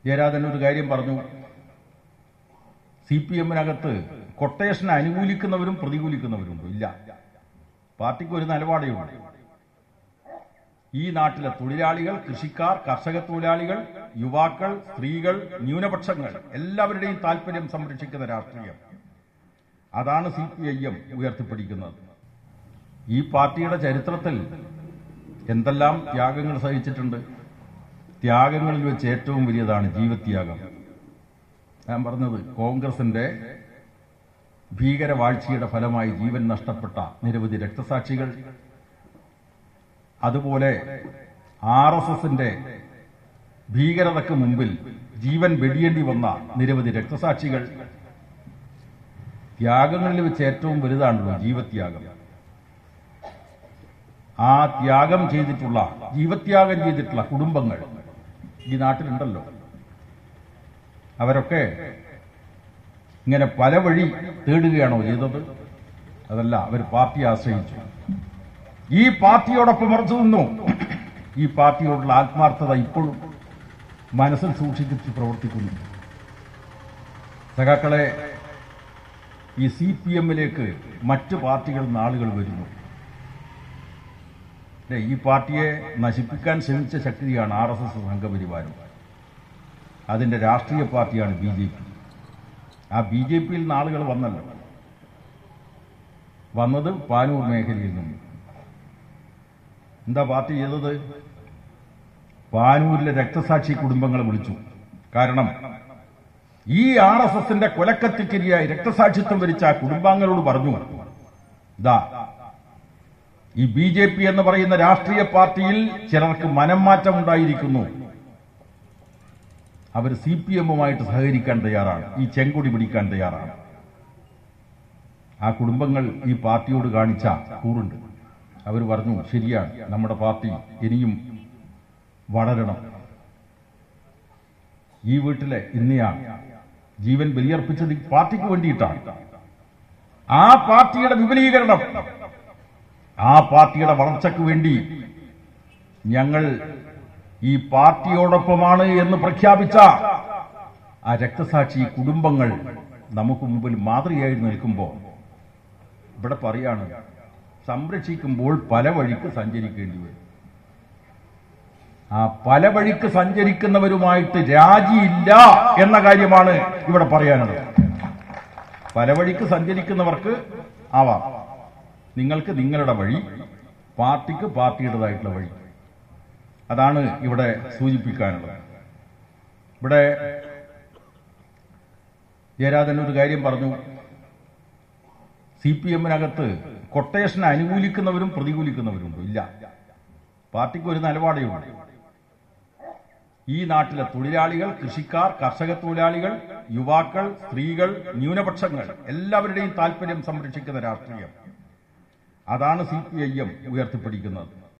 ജയരാജൻ ഒരു കാര്യം പറഞ്ഞു സി പി എമ്മിനകത്ത് കൊട്ടേഷനെ അനുകൂലിക്കുന്നവരും പ്രതികൂലിക്കുന്നവരുണ്ട് ഇല്ല പാർട്ടിക്ക് ഒരു നിലപാടേ ഉള്ളൂ ഈ നാട്ടിലെ തൊഴിലാളികൾ കൃഷിക്കാർ കർഷക തൊഴിലാളികൾ യുവാക്കൾ സ്ത്രീകൾ ന്യൂനപക്ഷങ്ങൾ എല്ലാവരുടെയും താല്പര്യം സംരക്ഷിക്കുന്ന രാഷ്ട്രീയം അതാണ് സി പി ഐ എം ഉയർത്തിപ്പിടിക്കുന്നത് ഈ പാർട്ടിയുടെ ചരിത്രത്തിൽ എന്തെല്ലാം ത്യാഗങ്ങൾ സഹിച്ചിട്ടുണ്ട് ത്യാഗങ്ങളിൽ വെച്ച് ഏറ്റവും വലിയതാണ് ജീവത്യാഗം ഞാൻ പറഞ്ഞത് കോൺഗ്രസിന്റെ ഭീകരവാഴ്ചയുടെ ഫലമായി ജീവൻ നഷ്ടപ്പെട്ട നിരവധി രക്തസാക്ഷികൾ അതുപോലെ ആർ എസ് എസിന്റെ ഭീകരതയ്ക്ക് മുമ്പിൽ ജീവൻ വെടിയേണ്ടി വന്ന നിരവധി രക്തസാക്ഷികൾ ത്യാഗങ്ങളിൽ വെച്ച് ഏറ്റവും വലുതാണല്ലോ ജീവത്യാഗം ആ ത്യാഗം ചെയ്തിട്ടുള്ള ജീവത്യാഗം ചെയ്തിട്ടുള്ള കുടുംബങ്ങൾ ഈ നാട്ടിലുണ്ടല്ലോ അവരൊക്കെ ഇങ്ങനെ പല വഴി തേടുകയാണോ ചെയ്തത് അതല്ല അവർ പാർട്ടിയെ ആശ്രയിച്ചു ഈ പാർട്ടിയോടൊപ്പം ഉറച്ചു നിന്നു ഈ പാർട്ടിയോടുള്ള ആത്മാർത്ഥത ഇപ്പോഴും മനസ്സിൽ സൂക്ഷിച്ച് പ്രവർത്തിക്കുന്നു സഖാക്കളെ ഈ സി പി എമ്മിലേക്ക് മറ്റ് പാർട്ടികളിൽ നിന്ന് ആളുകൾ വരുന്നു അല്ലേ, ഈ പാർട്ടിയെ നശിപ്പിക്കാൻ ശ്രമിച്ച ശക്തിയാണ് ആർ എസ് എസ് സംഘപരിവാരം അതിന്റെ രാഷ്ട്രീയ പാർട്ടിയാണ് ബി ജെ പി ആ ബി ജെ പിയിൽ നിന്ന് ആളുകൾ വന്നല്ലോ വന്നത് പാനൂർ മേഖലയിൽ നിന്ന് എന്താ പാർട്ടി ചെയ്തത് പാനൂരിലെ രക്തസാക്ഷി കുടുംബങ്ങളെ വിളിച്ചു കാരണം ഈ ആർ എസ് എസിന്റെ കൊലക്കത്തിക്കരിയായി രക്തസാക്ഷിത്വം വരിച്ച ആ കുടുംബാംഗങ്ങളോട് പറഞ്ഞു ഇതാ ഈ ബി ജെ പി എന്ന് പറയുന്ന രാഷ്ട്രീയ പാർട്ടിയിൽ ചിലർക്ക് മനംമാറ്റം ഉണ്ടായിരിക്കുന്നു അവർ സി പി എമ്മുമായിട്ട് സഹകരിക്കാൻ തയ്യാറാണ് ഈ ചെങ്കൊടി പിടിക്കാൻ തയ്യാറാണ് ആ കുടുംബങ്ങൾ ഈ പാർട്ടിയോട് കാണിച്ച കൂറുണ്ട് അവർ പറഞ്ഞു ശരിയാണ് നമ്മുടെ പാർട്ടി ഇനിയും വളരണം ഈ വീട്ടിലെ ഇന്നയാണ് ജീവൻ ബലിയർപ്പിച്ചത് ഈ പാർട്ടിക്ക് വേണ്ടിയിട്ടാണ് ആ പാർട്ടിയുടെ വിപുലീകരണം ആ പാർട്ടിയുടെ വളർച്ചയ്ക്ക് വേണ്ടി ഞങ്ങൾ ഈ പാർട്ടിയോടൊപ്പമാണ് എന്ന് പ്രഖ്യാപിച്ച ആ രക്തസാക്ഷി കുടുംബങ്ങൾ നമുക്ക് മുമ്പിൽ മാതൃകയായി നിൽക്കുമ്പോൾ ഇവിടെ പറയാണ് സംരക്ഷിക്കുമ്പോൾ പല വഴിക്ക് സഞ്ചരിക്കേണ്ടി വരും ആ പല വഴിക്ക് സഞ്ചരിക്കുന്നവരുമായിട്ട് രാജിയില്ല എന്ന കാര്യമാണ് ഇവിടെ പറയാനുള്ളത് പല വഴിക്ക് സഞ്ചരിക്കുന്നവർക്ക് ആവാം നിങ്ങൾക്ക് നിങ്ങളുടെ വഴി പാർട്ടിക്ക് പാർട്ടിയുടേതായിട്ടുള്ള വഴി അതാണ് ഇവിടെ സൂചിപ്പിക്കാനുള്ളത് ഇവിടെ ജയരാജൻ ഒരു കാര്യം പറഞ്ഞു സി പി എമ്മിനകത്ത് കൊട്ടേഷനെ അനുകൂലിക്കുന്നവരും പ്രതികൂലിക്കുന്നവരുണ്ട് ഇല്ല പാർട്ടിക്ക് ഒരു നിലപാടേ ഉള്ളൂ ഈ നാട്ടിലെ തൊഴിലാളികൾ കൃഷിക്കാർ കർഷക തൊഴിലാളികൾ യുവാക്കൾ സ്ത്രീകൾ ന്യൂനപക്ഷങ്ങൾ എല്ലാവരുടെയും താല്പര്യം സംരക്ഷിക്കുന്ന രാഷ്ട്രീയം അതാണ് സി പി ഐ എം ഉയർത്തിപ്പിടിക്കുന്നത്